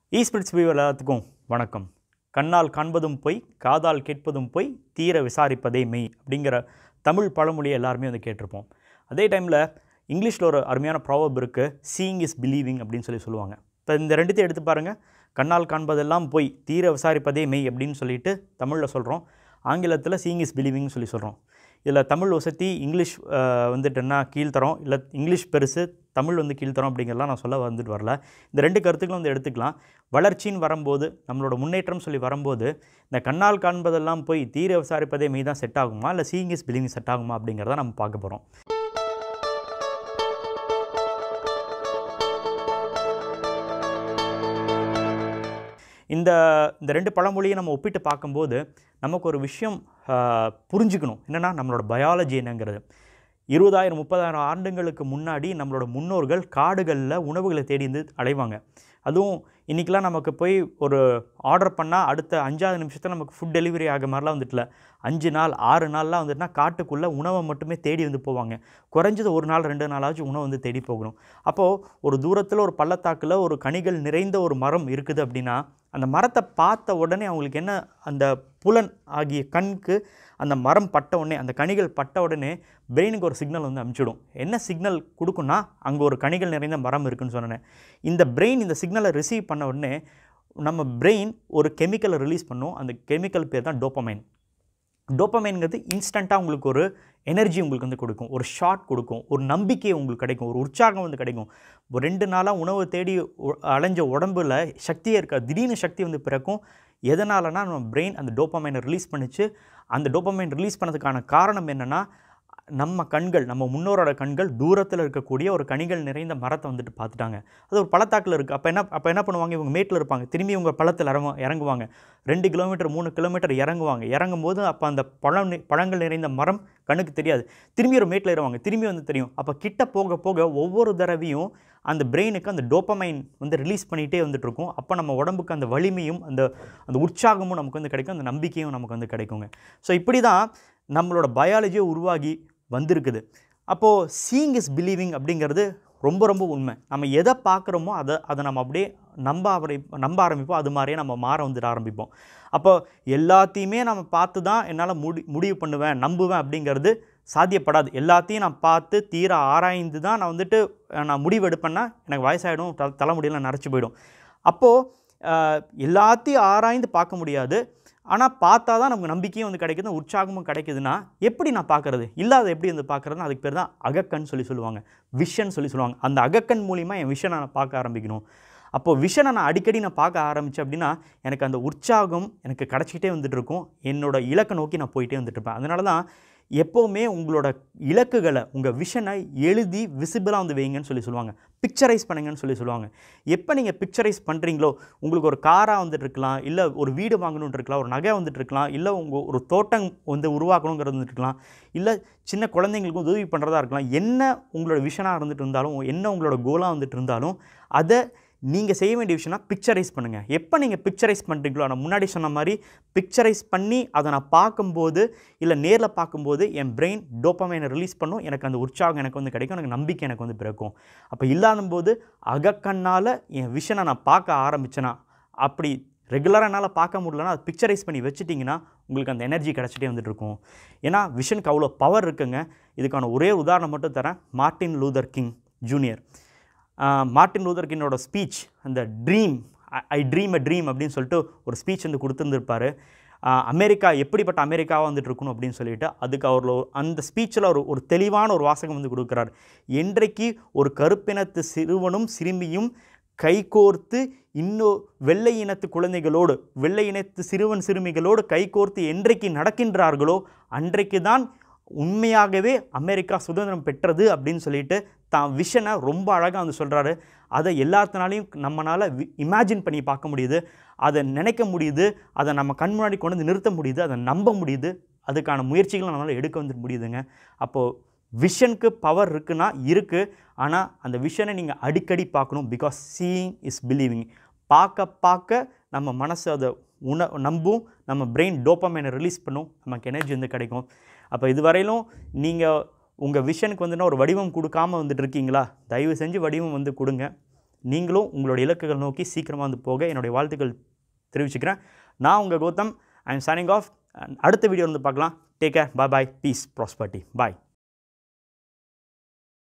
ஈஸ்பிரிட்ஸ் view எல்லாத்துக்கும் வணக்கம் கண்ணால் காண்பதும் பொய் காதால் கேட்பதும் பொய் தீர விசாரிப்பதே மெய் அப்படிங்கிற தமிழ் பழமொழியை எல்லாருமே வந்து கேட்டிருப்போம் அதே டைமில் இங்கிலீஷில் ஒரு அருமையான ப்ராவப் இருக்குது சீயிங் இஸ் பிலீவிங் அப்படின்னு சொல்லி சொல்லுவாங்க இப்போ இந்த ரெண்டுத்தையும் எடுத்து பாருங்கள் கண்ணால் காண்பதெல்லாம் பொய் தீர விசாரிப்பதே மெய் அப்படின்னு சொல்லிட்டு தமிழில் சொல்கிறோம் ஆங்கிலத்தில் சீயிங் இஸ் பிலீவிங்னு சொல்லி சொல்கிறோம் இதில் தமிழ் வசதி இங்கிலீஷ் அஹ், வந்துட்டு என்ன கீழ்த்தரம் இல்லை இங்கிலீஷ் பெருசு தமிழ் வந்து கீழ்த்தரம் அப்படிங்கிறலாம் நான் சொல்ல வந்துட்டு வரல இந்த ரெண்டு கருத்துக்களும் வந்து எடுத்துக்கலாம் வளர்ச்சின்னு வரும்போது நம்மளோட முன்னேற்றம் சொல்லி வரும்போது இந்த கண்ணால் காண்பதெல்லாம் போய் தீர விசாரிப்பதே மீ தான் செட் ஆகுமா இல்லை சீயிங் இஸ் பிலிங் செட் ஆகுமா அப்படிங்கிறத நம்ம பார்க்க போகிறோம் இந்த இந்த ரெண்டு பழமொழியை நம்ம ஒப்பிட்டு பார்க்கும்போது நமக்கு ஒரு விஷயம் ஆஹ், புரிஞ்சுக்கணும் என்னென்னா நம்மளோட பயாலஜி என்னங்கிறது இருபதாயிரம் முப்பதாயிரம் ஆண்டுங்களுக்கு முன்னாடி நம்மளோட முன்னோர்கள் காடுகளில் உணவுகளை தேடி வந்து அலைவாங்க அதுவும் இன்றைக்கெலாம் நமக்கு போய் ஒரு ஆர்டர் பண்ணால் அடுத்த அஞ்சாவது நிமிஷத்தில் நமக்கு ஃபுட் டெலிவரி ஆக மாதிரிலாம் வந்துட்டுல அஞ்சு நாள் ஆறு நாள்லாம் வந்துட்டுனா காட்டுக்குள்ளே உணவை மட்டுமே தேடி வந்து போவாங்க குறைஞ்சது ஒரு நாள் ரெண்டு நாளாச்சும் உணவு வந்து தேடி போகணும் அப்போது ஒரு தூரத்தில் ஒரு பள்ளத்தாக்கில் ஒரு கனிகள் நிறைந்த ஒரு மரம் இருக்குது அப்படின்னா அந்த மரத்தை பார்த்த உடனே அவங்களுக்கு என்ன அந்த புலன் ஆகிய கண்க்கு அந்த மரம் பட்ட உடனே அந்த கனிகள் பட்ட உடனே பிரெயினுக்கு ஒரு சிக்னல் வந்து அனுப்பிச்சிடும் என்ன சிக்னல் கொடுக்குன்னா அங்கே ஒரு கனிகள் நிறைந்த மரம் இருக்குன்னு சொன்னேன் இந்த பிரெயின் இந்த சிக்னலை ரிசீவ் பண்ண உடனே நம்ம பிரெயின் ஒரு கெமிக்கலை ரிலீஸ் பண்ணும் அந்த கெமிக்கல் பேர் தான் டோப்பமைன் டோப்பமைன்ங்கிறது இன்ஸ்டண்ட்டாக உங்களுக்கு ஒரு எனர்ஜி உங்களுக்கு வந்து கொடுக்கும் ஒரு ஷாட் கொடுக்கும் ஒரு நம்பிக்கை உங்களுக்கு கிடைக்கும் ஒரு உற்சாகம் வந்து கிடைக்கும் ஒரு ரெண்டு நாளாக உணவு தேடி உ- அலைஞ்ச உடம்புல சக்தியே இருக்காது திடீர்னு சக்தி வந்து பிறக்கும் எதனாலனா நம்ம பிரெயின் அந்த டோப்பமைனை ரிலீஸ் பண்ணுச்சு அந்த டோப்பமைன் ரிலீஸ் பண்ணதுக்கான காரணம் என்னென்னா நம்ம கண்கள் நம்ம முன்னோரோட கண்கள் தூரத்தில் இருக்கக்கூடிய ஒரு கனிகள் நிறைந்த மரத்தை வந்துட்டு பார்த்துட்டாங்க அது ஒரு பள்ளத்தாக்கில் இருக்குது அப்போ என்ன அப்போ என்ன பண்ணுவாங்க இவங்க மேட்டில் இருப்பாங்க திரும்பி இவங்க பள்ளத்தில் இறங்க இறங்குவாங்க ரெண்டு கிலோமீட்டர் மூணு கிலோமீட்டர் இறங்குவாங்க இறங்கும் போது அப்போ அந்த பழம் நி- பழங்கள் நிறைந்த மரம் கண்ணுக்கு தெரியாது திரும்பி ஒரு மேட்டில் ஏறுவாங்க திரும்பி வந்து தெரியும் அப்போ கிட்ட போக போக ஒவ்வொரு தடவையும் அந்த பிரெயினுக்கு அந்த டோப்பமைன் வந்து ரிலீஸ் பண்ணிகிட்டே வந்துட்டு இருக்கும் அப்போ நம்ம உடம்புக்கு அந்த வலிமையும் அந்த அந்த உற்சாகமும் நமக்கு வந்து கிடைக்கும் அந்த நம்பிக்கையும் நமக்கு வந்து கிடைக்குங்க ஸோ இப்படி தான் நம்மளோட பயாலஜியை உருவாகி வந்திருக்குது அப்போது சீயிங் இஸ் பிலீவிங் அப்படிங்கிறது ரொம்ப ரொம்ப உண்மை நம்ம எதை பார்க்குறோமோ அதை அதை நம்ம அப்படியே நம்ப ஆரம்பி நம்ப ஆரம்பிப்போம் அது மாதிரியே நம்ம மாற வந்துட்டு ஆரம்பிப்போம் அப்போ எல்லாத்தையுமே நம்ம பார்த்து தான் என்னால் முடி முடிவு பண்ணுவேன் நம்புவேன் அப்படிங்கிறது சாத்தியப்படாது எல்லாத்தையும் நான் பார்த்து தீர ஆராய்ந்து தான் நான் வந்துட்டு அஹ், நான் முடிவு எடுப்பேன்னா எனக்கு வயசாகிடும் த தலைமுடியெல்லாம் நரைச்சி போயிடும் அப்போது அஹ், எல்லாத்தையும் ஆராய்ந்து பார்க்க முடியாது ஆனால் பார்த்தா தான் நமக்கு நம்பிக்கையும் வந்து கிடைக்குது உற்சாகமும் கிடைக்குதுன்னா எப்படி நான் பார்க்குறது இல்லாத எப்படி வந்து பார்க்குறதுனா அதுக்கு பேர் தான் அகக்கண் சொல்லி சொல்லுவாங்க விஷன் சொல்லி சொல்லுவாங்க அந்த அகக்கண் மூலிமா என் விஷனை நான் பார்க்க ஆரம்பிக்கணும் அப்போ விஷனை நான் அடிக்கடி நான் பார்க்க ஆரம்பித்தேன் அப்படின்னா எனக்கு அந்த உற்சாகம் எனக்கு கிடச்சிக்கிட்டே வந்துட்டு இருக்கும் என்னோட இலக்கை நோக்கி நான் போயிட்டே வந்துட்டு இருப்பேன் அதனால தான் எப்போவுமே உங்களோட இலக்குகளை உங்கள் விஷனை எழுதி விசிபிளாக வந்து வைங்கன்னு சொல்லி சொல்லுவாங்க பிக்சரைஸ் பண்ணுங்கன்னு சொல்லி சொல்லுவாங்க எப்போ நீங்கள் பிக்சரைஸ் பண்ணுறீங்களோ உங்களுக்கு ஒரு காராக வந்துட்டு இருக்கலாம் இல்லை ஒரு வீடு வாங்கணுன்ட்டு இருக்கலாம் ஒரு நகை வந்துட்டு இருக்கலாம் இல்லை உங்கள் ஒரு தோட்டம் வந்து உருவாக்கணுங்கிறது வந்துட்டு இருக்கலாம் இல்லை சின்ன குழந்தைங்களுக்கு உதவி பண்ணுறதா இருக்கலாம் என்ன உங்களோட விஷனாக இருந்துட்டு இருந்தாலும் என்ன உங்களோட கோலாக வந்துட்டு இருந்தாலும் அதை நீங்கள் செய்ய வேண்டிய விஷயம்னா பிக்சரைஸ் பண்ணுங்கள் எப்போ நீங்கள் பிக்சரைஸ் பண்ணுறீங்களோ நான் முன்னாடி சொன்ன மாதிரி பிக்சரைஸ் பண்ணி அதை நான் பார்க்கும்போது இல்லை நேரில் பார்க்கும்போது என் பிரெயின் டோப்பமைனை ரிலீஸ் பண்ணும் எனக்கு அந்த உற்சாகம் எனக்கு வந்து கிடைக்கும் எனக்கு நம்பிக்கை எனக்கு வந்து பிறக்கும் அப்போ இல்லாத போது அகக்கண்ணால் என் விஷனை நான் பார்க்க ஆரம்பிச்சேனா அப்படி ரெகுலராக என்னால் பார்க்க முடியலன்னா அது பிக்சரைஸ் பண்ணி வச்சுட்டிங்கன்னா உங்களுக்கு அந்த எனர்ஜி கிடச்சிட்டே வந்துட்டு இருக்கும் ஏன்னா விஷனுக்கு அவ்வளோ பவர் இருக்குங்க இதுக்கான ஒரே உதாரணம் மட்டும் தரேன் Martin Luther King junior Martin Luther கிங்கோட ஸ்பீச் அந்த dream I dream a dream அப்படின்னு சொல்லிட்டு ஒரு ஸ்பீச் வந்து கொடுத்துருந்துருப்பாரு ஆஹ் அமெரிக்கா எப்படிப்பட்ட அமெரிக்காவாக வந்துட்டு இருக்கணும் அப்படின்னு சொல்லிட்டு அதுக்கு அவர் அந்த ஸ்பீச்சில் ஒரு ஒரு தெளிவான ஒரு வாசகம் வந்து கொடுக்குறாரு என்றைக்கு ஒரு கருப்பினத்து சிறுவனும் சிறுமியும் கைகோர்த்து இன்னும் வெள்ளை இனத்து குழந்தைகளோடு வெள்ளை இனத்து சிறுவன் சிறுமிகளோடு கைகோர்த்து என்றைக்கு நடக்கின்றார்களோ அன்றைக்கு தான் உண்மையாகவே அமெரிக்கா சுதந்திரம் பெற்றது அப்படின்னு சொல்லிட்டு தான் விஷனை ரொம்ப அழகாக வந்து சொல்கிறாரு அதை எல்லாத்தினாலையும் நம்மளால் இமேஜின் பண்ணி பார்க்க முடியுது அதை நினைக்க முடியுது அதை நம்ம கண் முன்னாடி கொண்டு வந்து நிறுத்த முடியுது அதை நம்ப முடியுது அதுக்கான முயற்சிகளை நம்மளால் எடுக்க வந்து முடியுதுங்க அப்போது விஷனுக்கு பவர் இருக்குன்னா இருக்குது ஆனால் அந்த விஷனை நீங்கள் அடிக்கடி பார்க்கணும் பிகாஸ் சீயிங் இஸ் பிலீவிங் பார்க்க பார்க்க நம்ம மனசு அதை உண நம்பும் நம்ம பிரெயின் டோப்பமைனை ரிலீஸ் பண்ணும் நமக்கு எனர்ஜி வந்து கிடைக்கும் அப்போ இதுவரையிலும் நீங்கள் உங்கள் விஷனுக்கு வந்துன்னா ஒரு வடிவம் கொடுக்காம வந்துட்டு இருக்கீங்களா தயவு செஞ்சு வடிவம் வந்து கொடுங்க நீங்களும் உங்களோட இலக்குகள் நோக்கி சீக்கிரமாக வந்து போக என்னுடைய வாழ்த்துக்கள் தெரிவிச்சுக்கிறேன் நான் உங்கள் Gautham I am signing off அடுத்த வீடியோ வந்து பார்க்கலாம் take care bye bye peace prosperity பாய்